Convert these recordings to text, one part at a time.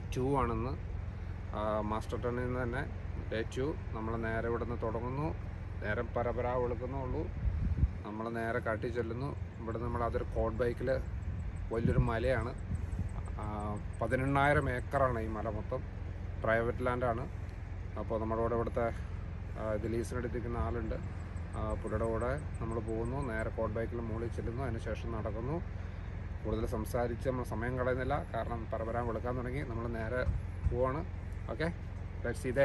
To ആണെന്ന് ആ, master ടണ്ണിൽ നിന്ന് തന്നെ ഡേ ടു നമ്മൾ നേരെ ഇവിടെ നിന്ന് തുടങ്ങുന്നു നേരെ പരപര വിളിക്കുന്നുള്ളൂ നമ്മൾ നേരെ കാട്ടി ചെല്ലുന്നു ഇവിടെ നമ്മൾ അതൊരു കോഡ് ബൈക്കിൽ വലിയൊരു മലയാണ് ആ, പതിനെണ്ണായിരം ഏക്കറാണ് ഈ മല മൊത്തം പ്രൈവറ്റ് ലാൻഡാണ് അപ്പോൾ നമ്മുടെ കൂടെ ഇവിടുത്തെ ആ, ഇത് ലീസിനെടുത്തിരിക്കുന്ന ആളുണ്ട് ആ, പുള്ളിയുടെ കൂടെ നമ്മൾ പോകുന്നു നേരെ കോഡ് ബൈക്കിൽ മുകളിൽ ചെല്ലുന്നു അതിന് ശേഷം നടക്കുന്നു കൂടുതൽ സംസാരിച്ച് നമ്മൾ സമയം കളയുന്നില്ല കാരണം പരപരാൻ കൊടുക്കാൻ തുടങ്ങി നമ്മൾ നേരെ പോവാണ് ഓക്കെ ലെറ്റ്സ് ഇതേ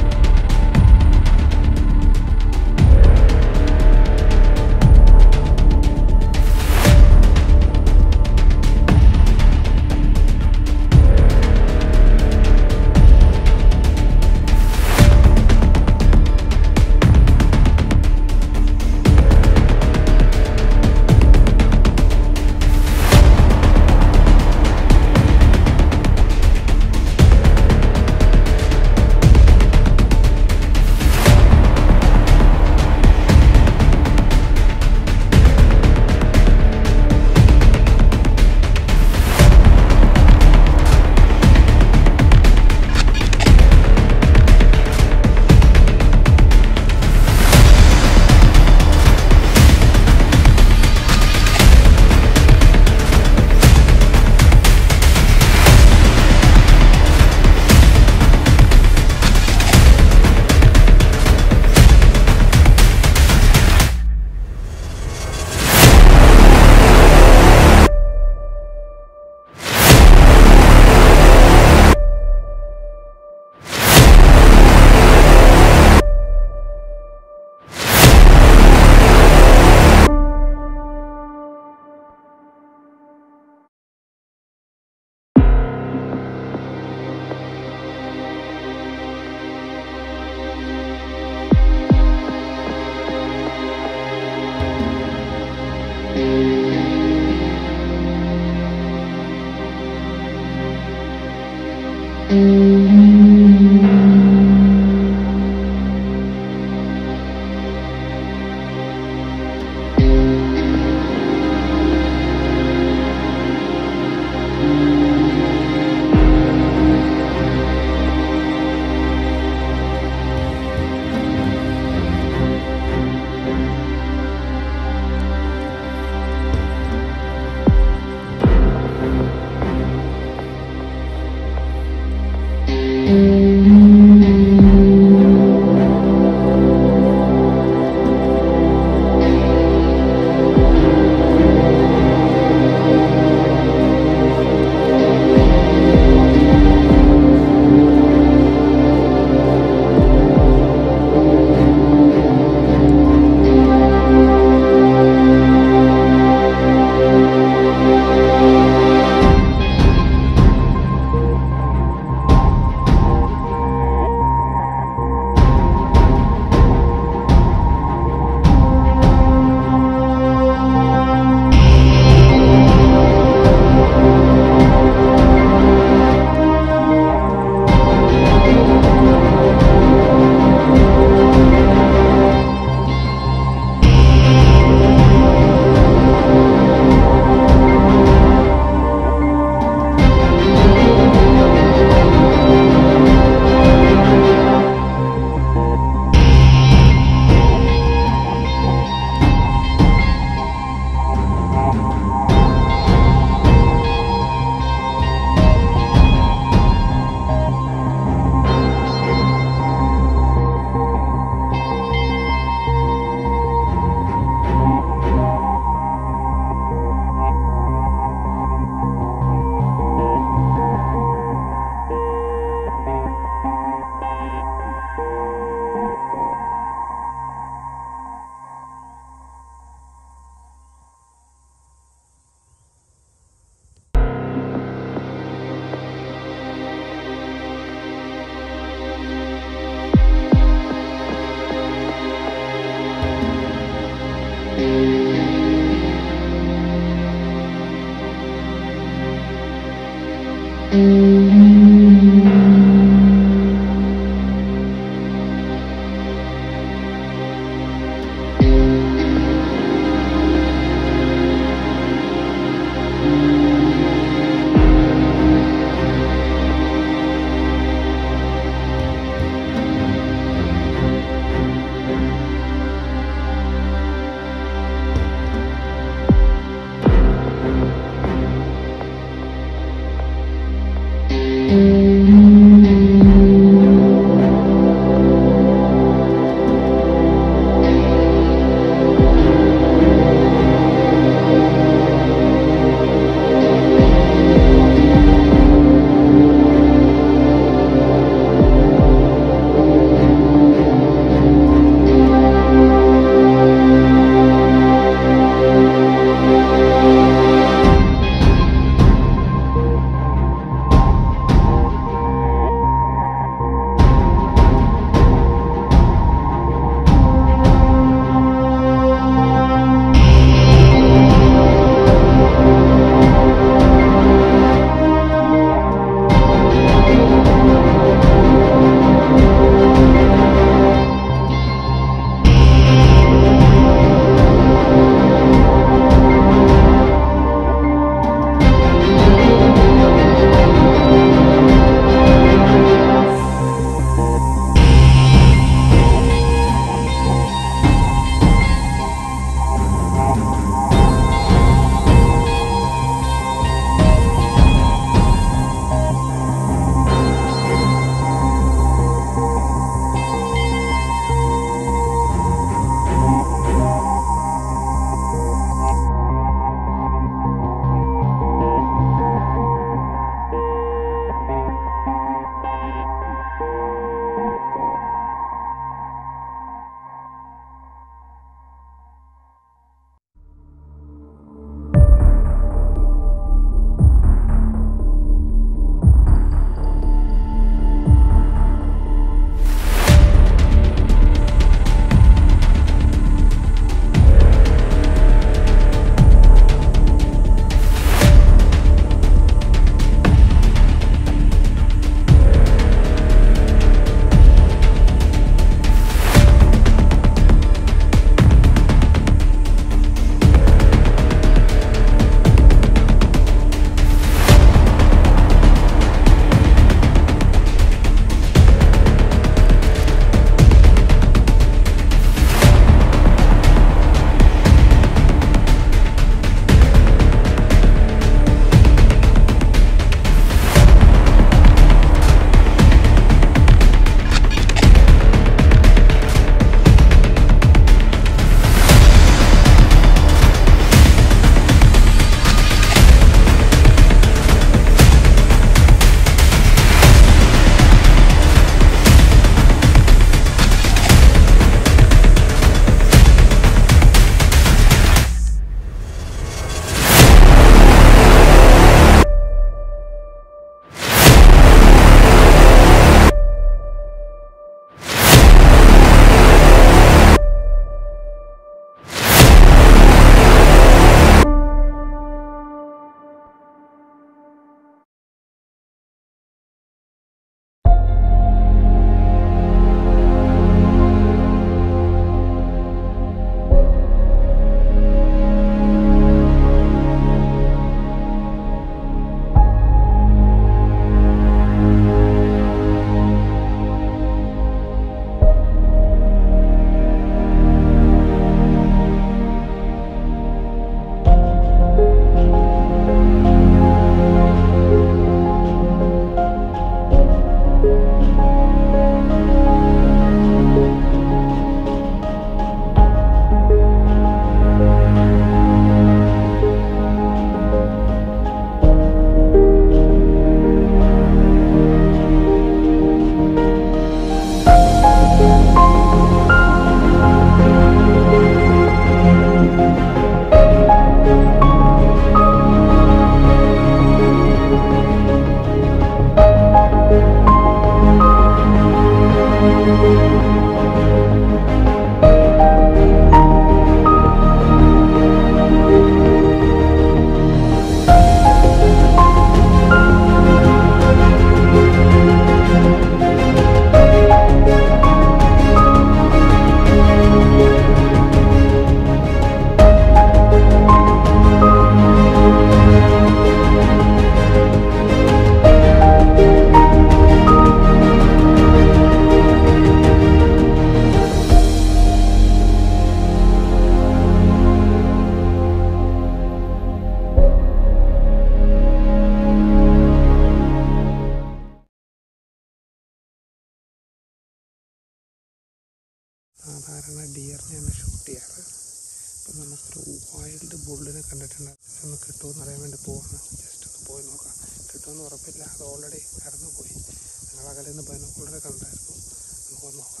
സാധാരണ ഡിയറിനെയാണ് ഷൂട്ട് ചെയ്യാറ് അപ്പം നമുക്കൊരു വൈൽഡ് ബുള്ളിനെ കണ്ടിട്ടുണ്ട് ഒന്ന് കിട്ടുമെന്ന് അറിയാൻ വേണ്ടി പോവാണ് ജസ്റ്റ് ഒന്ന് പോയി നോക്കാം കിട്ടുമെന്ന് ഉറപ്പില്ല അത് ഓൾറെഡി കടന്നു പോയി ഞങ്ങൾ അകലെ നിന്ന് ബൈനോക്കുള്ളറെ കണ്ടായിരുന്നു നമുക്കൊന്ന് നോക്കാം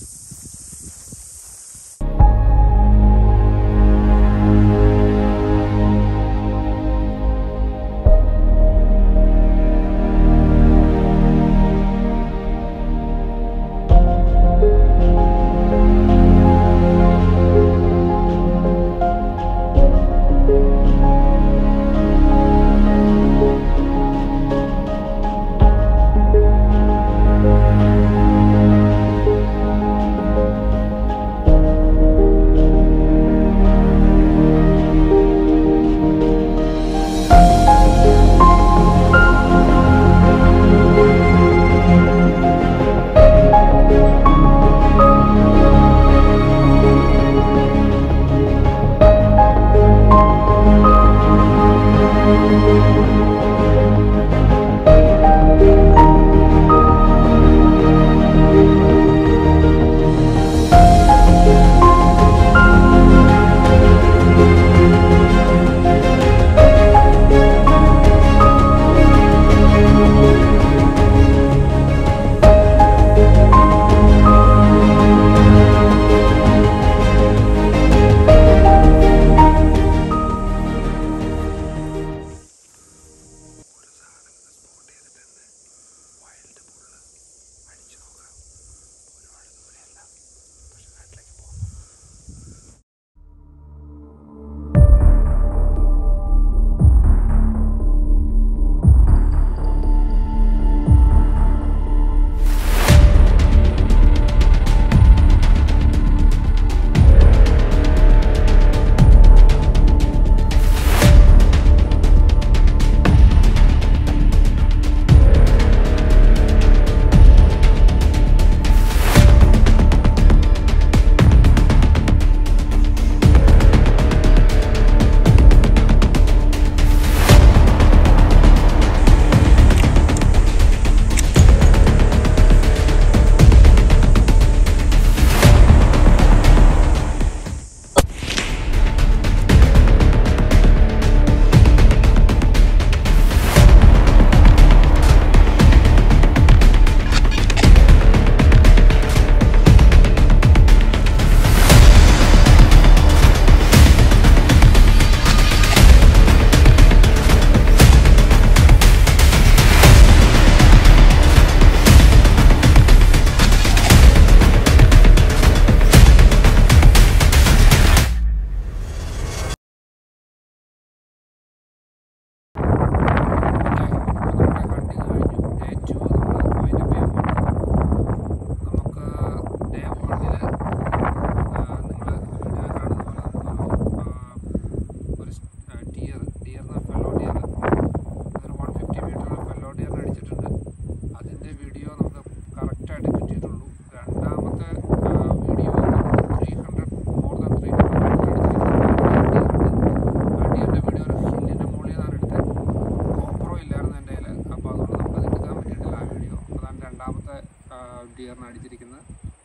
ഡിയറിന് അടിച്ചിരിക്കുന്നത്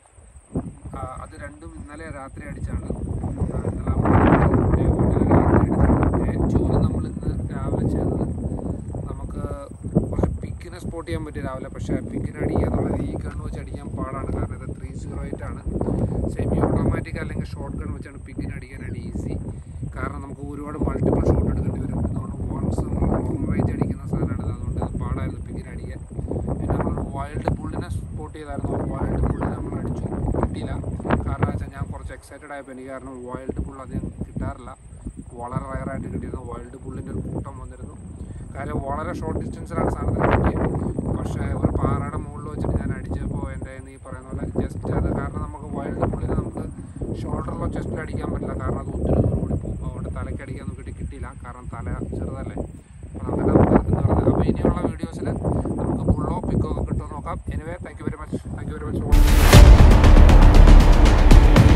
ആ, അത് രണ്ടും ഇന്നലെ രാത്രി അടിച്ചാണ് ആ, ഇന്നലെ ഡേ വണ്ണിൽ രാത്രി അടിച്ചത് ഡേ ടൂവിൽ നമ്മൾ ഇന്ന് രാവിലെ ചെയ്തത് നമുക്ക് കുറച്ച് പിക്കിനെ സ്പോട്ട് ചെയ്യാൻ പറ്റി രാവിലെ പക്ഷേ പിക്കിനെ അടിക്കുക എന്നുള്ളത് ഈ ഗൺ വെച്ച് അടിക്കാൻ പാടാണ് കാരണം ഇത് ത്രീ സീറോ എയ്റ്റ് ആണ് സെമി ഓട്ടോമാറ്റിക് അല്ലെങ്കിൽ ഷോർട്ട് ഗൺ വെച്ചാണ് പിക്കിനെ അടിക്കാനായിട്ട് ഈസി കാരണം നമുക്ക് ഒരുപാട് മൾട്ടിപ്പിൾ ഷോട്ട് എടുക്കേണ്ടി വരും ഇതുകൊണ്ട് വൺസ് നമ്മൾ ലോങ് റേഞ്ച് അടിക്കുന്ന സാധനമാണ് ഇത്. അതുകൊണ്ട് ഇത് പാടായിരുന്നു പിക്കിനെ അടിക്കാൻ പിന്നെ നമ്മൾ വൈൽഡ് ബുള്ളിനെ സ്പോട്ട് ചെയ്തായിരുന്നു വൈൽഡ് ബുള്ളിനെ നമ്മൾ കിട്ടിയില്ല കാരണം വെച്ചാൽ ഞാൻ കുറച്ച് എക്സൈറ്റഡ് ആയപ്പോൾ എനിക്ക് കാരണം വൈൽഡ് പുൾ അധികം കിട്ടാറില്ല വളരെ റയറായിട്ട് കിട്ടിയിരുന്നു വൈൽഡ് പുള്ളിൻ്റെ ഒരു കൂട്ടം വന്നിരുന്നു കാര്യം വളരെ ഷോർട്ട് ഡിസ്റ്റൻസിലാണ് സാധനത്തിന് കിട്ടിയത് പക്ഷേ ഒരു പാറയുടെ മുകളിൽ വെച്ചിട്ട് ഞാൻ അടിച്ചപ്പോൾ എൻ്റെ നീ പറയുന്ന പോലെ ജസ്റ്റ് അത് കാരണം നമുക്ക് വൈൽഡ് പുള്ളിനെ നമുക്ക് ഷോൾഡറിലോ ചെസ്റ്റിൽ അടിക്കാൻ പറ്റില്ല കാരണം അത് ഒത്തിരി ദൂരം ഓടി പോകും അതുകൊണ്ട് തലയ്ക്ക് അടിക്കാൻ കിട്ടി കിട്ടിയില്ല കാരണം തല ചെറുതല്ലേ അപ്പോൾ അങ്ങനെ നമുക്ക് എന്താ പറയുക അപ്പോൾ ഇനിയുള്ള വീഡിയോസിൽ നമുക്ക് പുള്ളോ പിക്കോ ഒക്കെ കിട്ടുമോ നോക്കാം anyway thank you very much thank you very much